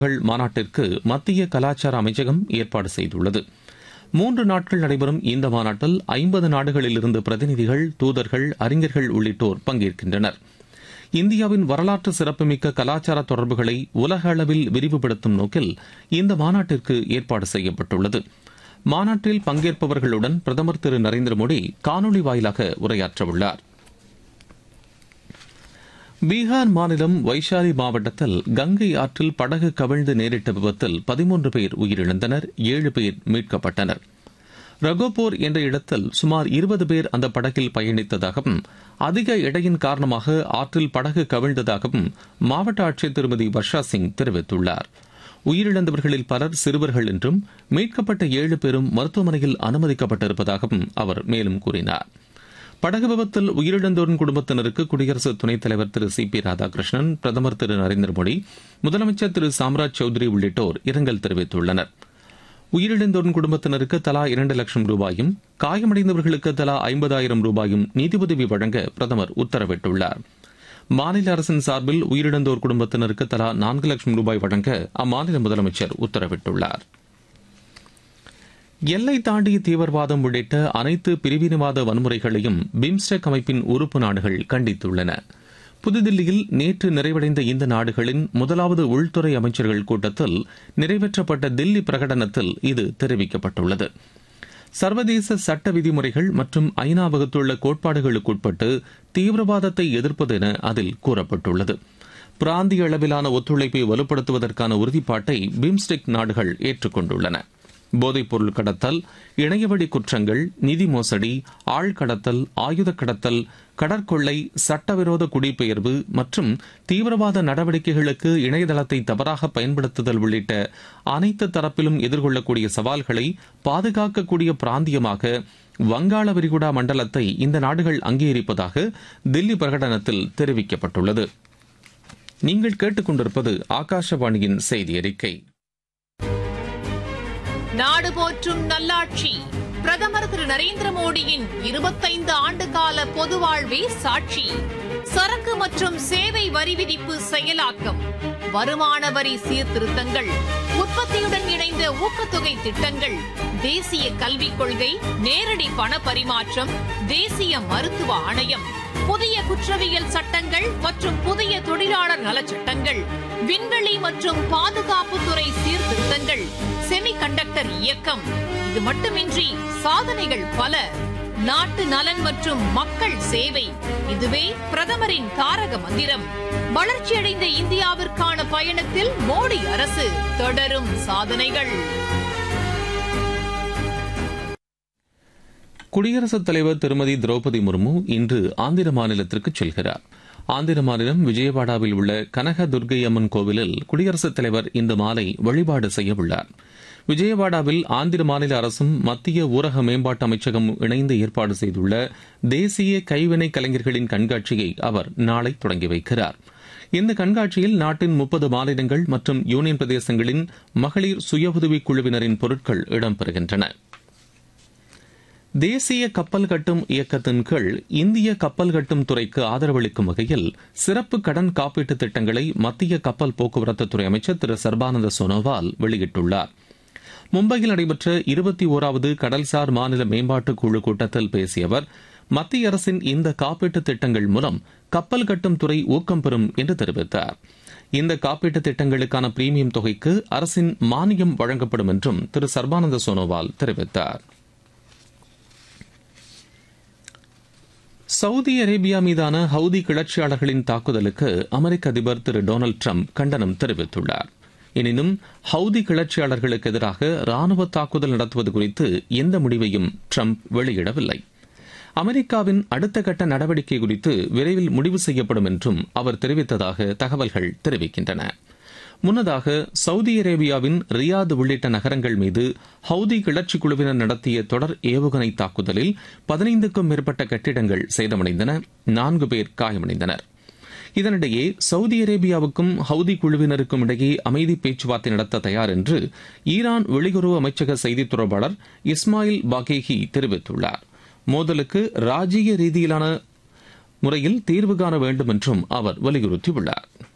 மாநாட்டிற்கு மத்திய கலாச்சார அமைச்சகம் ஏற்பாடு செய்துள்ளது மூன்று நாட்கள் நடைபெறும் இந்த மாநாட்டில் ஐம்பது நாடுகளிலிருந்து பிரதிநிதிகள் தூதர்கள் அறிஞர்கள் உள்ளிட்டோர் பங்கேற்கின்றனர் இந்தியாவின் வரலாற்று சிறப்புமிக்க கலாச்சார தொடர்புகளை உலக அளவில் விரிவுபடுத்தும் நோக்கில் இந்த மாநாட்டிற்கு ஏற்பாடு செய்யப்பட்டுள்ளது மாநாட்டில் பங்கேற்பவர்களுடன் பிரதமர் திரு நரேந்திர மோடி காணொலி வாயிலாக உரையாற்றவுள்ளார் பீகார் மாநிலம் வைஷாலி மாவட்டத்தில் கங்கை ஆற்றில் படகு கவிழ்ந்து நேரிட்ட விபத்தில் பதிமூன்று பேர் உயிரிழந்தனர் ஏழு பேர் மீட்கப்பட்டனர் ரகோபோர் என்ற இடத்தில் சுமார் இருபது பேர் அந்த படகில் பயணித்ததாகவும் அதிக எடையின் காரணமாக ஆற்றில் படகு கவிழ்ந்ததாகவும் மாவட்ட ஆட்சியர் திருமதி வர்ஷா சிங் தெரிவித்துள்ளார் உயிரிழந்தவர்களில் பலர் சிறுவர்கள் என்றும் மீட்கப்பட்ட ஏழு பேரும் மருத்துவமனையில் அனுமதிக்கப்பட்டிருப்பதாகவும் அவர் மேலும் கூறினார் படகு விபத்தில் உயிரிழந்தோரின் குடும்பத்தினருக்கு குடியரசு துணைத் தலைவர் திரு சி பி ராதாகிருஷ்ணன் பிரதமர் திரு நரேந்திர மோடி முதலமைச்சர் திரு சாம்ராஜ் சௌத்ரி உள்ளிட்டோர் இரங்கல் தெரிவித்துள்ளனர் உயிரிழந்தோரின் குடும்பத்தினருக்கு தலா இரண்டு லட்சம் ரூபாயும் காயமடைந்தவர்களுக்கு தலா ஐம்பதாயிரம் ரூபாயும் நீதியுதவி வழங்க பிரதமர் உத்தரவிட்டுள்ளார் மாநில அரசின் சார்பில் உயிரிழந்தோர் குடும்பத்தினருக்கு தலா நான்கு லட்சம் ரூபாய் வழங்க அம்மாநில முதலமைச்சர் உத்தரவிட்டுள்ளார் எல்லை தாண்டிய தீவிரவாதம் உள்ளிட்ட அனைத்து பிரிவினவாத வன்முறைகளையும் பிம்ஸ்டெக் அமைப்பின் உறுப்பு நாடுகள் கண்டித்துள்ளன புதுதில்லியில் நேற்று நிறைவடைந்த இந்த நாடுகளின் முதலாவது உள்துறை அமைச்சர்கள் கூட்டத்தில் நிறைவேற்றப்பட்ட தில்லி பிரகடனத்தில் இது தெரிவிக்கப்பட்டுள்ளது சர்வதேச சட்ட விதிமுறைகள் மற்றும் ஐநா வகுத்துள்ள கோட்பாடுகளுக்குட்பட்டு தீவிரவாதத்தை எதிர்ப்பது என அதில் கூறப்பட்டுள்ளது பிராந்திய அளவிலான ஒத்துழைப்பை வலுப்படுத்துவதற்கான உறுதிப்பாட்டை பிம்ஸ்டெக் நாடுகள் ஏற்றுக்கொண்டுள்ளன போதைப்பொருள் கடத்தல் இணையவழி குற்றங்கள் நிதி மோசடி ஆள் கடத்தல் ஆயுத கடத்தல் கடற்கொள்ளை சட்டவிரோத குடிபெயர்வு மற்றும் தீவிரவாத நடவடிக்கைகளுக்கு இணையதளத்தை தவறாக பயன்படுத்துதல் உள்ளிட்ட அனைத்து தரப்பிலும் எதிர்கொள்ளக்கூடிய சவால்களை பாதுகாக்கக்கூடிய பிராந்தியமாக வங்காள விரிகுடா மண்டலத்தை இந்த நாடுகள் அங்கீகரிப்பதாக தில்லி பிரகடனத்தில் தெரிவிக்கப்பட்டுள்ளது நீங்கள் கேட்டுக்கொண்டிருப்பது ஆகாஷவாணியின் செய்தி அறிக்கை நாடு போற்றும் நல்லாட்சி பிரதமர் திரு நரேந்திர மோடியின் இருபத்தைந்து ஆண்டு கால பொது வாழ்வே சாட்சி சரக்கு மற்றும் சேவை வரி விதிப்பு செயலாக்கம் வருமான வரி சீர்திருத்தங்கள் உற்பத்தியுடன் இணைந்த ஊக்கத்தொகை திட்டங்கள் தேசிய கல்விக் கொள்கை நேரடி பண பரிமாற்றம் தேசிய மருத்துவ ஆணையம் புதிய குற்றவியல் சட்டங்கள் மற்றும் புதிய தொழிலாளர் நலச்சட்டங்கள் விண்வெளி மற்றும் பாதுகாப்புத்துறை சீர்திருத்தங்கள் செமி கண்டக்டர் இயக்கம் இது மட்டுமின்றி சாதனைகள் பல நாட்டு நலன் மற்றும் மக்கள் சேவை இதுவே பிரதமரின் தாரக மந்திரம் வளர்ச்சியடைந்த இந்தியாவிற்கான பயணத்தில் மோடி அரசு தொடரும் சாதனைகள் குடியரசுத் தலைவர் திருமதி திரௌபதி முர்மு இன்று ஆந்திர மாநிலத்திற்கு செல்கிறார் ஆந்திர மாநிலம் விஜயவாடாவில் உள்ள கனக துர்கை அம்மன் கோவிலில் குடியரசுத் தலைவர் இன்று மாலை வழிபாடு செய்ய உள்ளார் விஜயவாடாவில் ஆந்திர மாநில அரசும் மத்திய ஊரக மேம்பாட்டு அமைச்சகம் இணைந்து ஏற்பாடு செய்துள்ள தேசிய கைவினை கலைஞர்களின் கண்காட்சியை அவர் நாளை தொடங்கி வைக்கிறார் இந்த கண்காட்சியில் நாட்டின் முப்பது மாநிலங்கள் மற்றும் யூனியன் பிரதேசங்களின் மகளிர் சுய உதவிக் குழுவினரின் பொருட்கள் இடம்பெறுகின்றன தேசிய கப்பல் கட்டும் இயக்கத்தின் கீழ் இந்திய கப்பல் கட்டும் துறைக்கு ஆதரவளிக்கும் வகையில் சிறப்பு கடன் காப்பீட்டு திட்டங்களை மத்திய கப்பல் போக்குவரத்து துறை அமைச்சர் திரு சர்பானந்த சோனோவால் வெளியிட்டுள்ளார் மும்பையில் நடைபெற்ற இருபத்தி ஓராவது கடல்சார் மாநில மேம்பாட்டு குழு கூட்டத்தில் பேசிய அவர் மத்திய அரசின் இந்த காப்பீட்டு திட்டங்கள் மூலம் கப்பல் கட்டும் துறை ஊக்கம் பெறும் என்று தெரிவித்தார் இந்த காப்பீட்டு திட்டங்களுக்கான பிரீமியம் தொகைக்கு அரசின் மானியம் வழங்கப்படும் என்றும் திரு சர்பானந்த சோனோவால் தெரிவித்தார் சவுதி அரேபியா மீதான ஹவுதி கிளர்ச்சியாளர்களின் தாக்குதலுக்கு அமெரிக்க அதிபர் திரு டொனால்டு ட்ரம்ப் கண்டனம் தெரிவித்துள்ளார் எனினும் ஹவுதி கிளர்ச்சியாளர்களுக்கு எதிராக ராணுவ தாக்குதல் நடத்துவது குறித்து எந்த முடிவையும் ட்ரம்ப் வெளியிடவில்லை அமெரிக்காவின் அடுத்த கட்ட நடவடிக்கை குறித்து விரைவில் முடிவு செய்யப்படும் என்றும் அவர் தெரிவித்ததாக தகவல்கள் தெரிவிக்கின்றன முன்னதாக சவுதி அரேபியாவின் ரியாத் உள்ளிட்ட நகரங்கள் மீது ஹவுதி கிளர்ச்சி குழுவினர் நடத்திய தொடர் ஏவுகணை தாக்குதலில் பதினைந்துக்கும் மேற்பட்ட கட்டிடங்கள் சேதமடைந்தன நான்கு பேர் காயமடைந்தனர் இதனிடையே சவுதி அரேபியாவுக்கும் ஹவுதி குழுவினருக்கும் இடையே அமைதி பேச்சுவார்த்தை நடத்த தயார் என்று ஈரான் வெளியுறவு அமைச்சக செய்தித் தொடர்பாளர் இஸ்மாயில் பாகேஹி தெரிவித்துள்ளார் மோதலுக்கு ராஜீய ரீதியிலான முறையில் தீர்வு காண வேண்டும் என்றும் அவர் வலியுறுத்தியுள்ளார்